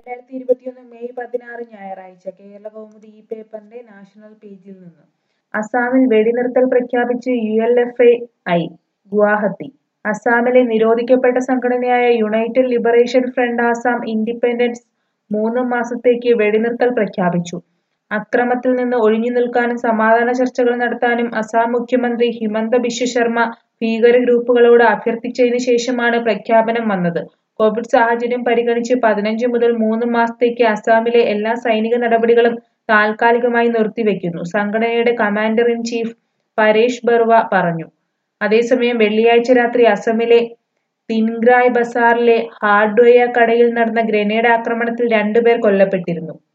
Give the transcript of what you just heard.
രണ്ടായിരത്തി ഇരുപത്തിയൊന്ന് മെയ് പതിനാറ് ഞായറാഴ്ച കേരള കൗമുദി ഈ പേപ്പറിന്റെ നാഷണൽ പേജിൽ നിന്ന് അസാമിൽ വെടിനിർത്തൽ പ്രഖ്യാപിച്ച് U L F A I Guwahati അസാമിലെ നിരോധിക്കപ്പെട്ട സംഘടനയായ united liberation front Assam independence മൂന്ന് മാസത്തേക്ക് വെടിനിർത്തൽ പ്രഖ്യാപിച്ചു അക്രമത്തിൽ നിന്ന് ഒഴിഞ്ഞു നിൽക്കാനും സമാധാന ചർച്ചകൾ നടത്താനും അസാം മുഖ്യമന്ത്രി ഹിമന്ത ബിശ്വ ശർമ്മ ഭീകര ഗ്രൂപ്പുകളോട് അഭ്യർത്ഥിച്ചതിന് ശേഷമാണ് പ്രഖ്യാപനം വന്നത് കോവിഡ് സാഹചര്യം പരിഗണിച്ച് പതിനഞ്ച് മുതൽ മൂന്ന് മാസത്തേക്ക് അസാമിലെ എല്ലാ സൈനിക നടപടികളും താൽക്കാലികമായി നിർത്തിവെക്കുന്നു സംഘടനയുടെ commander in chief Paresh Baruah പറഞ്ഞു അതേസമയം വെള്ളിയാഴ്ച രാത്രി അസമിലെ തിൻഗ്രായ് ബസാറിലെ ഹാർഡ്വെയ കടയിൽ നടന്ന ഗ്രനേഡ് ആക്രമണത്തിൽ രണ്ടുപേർ കൊല്ലപ്പെട്ടിരുന്നു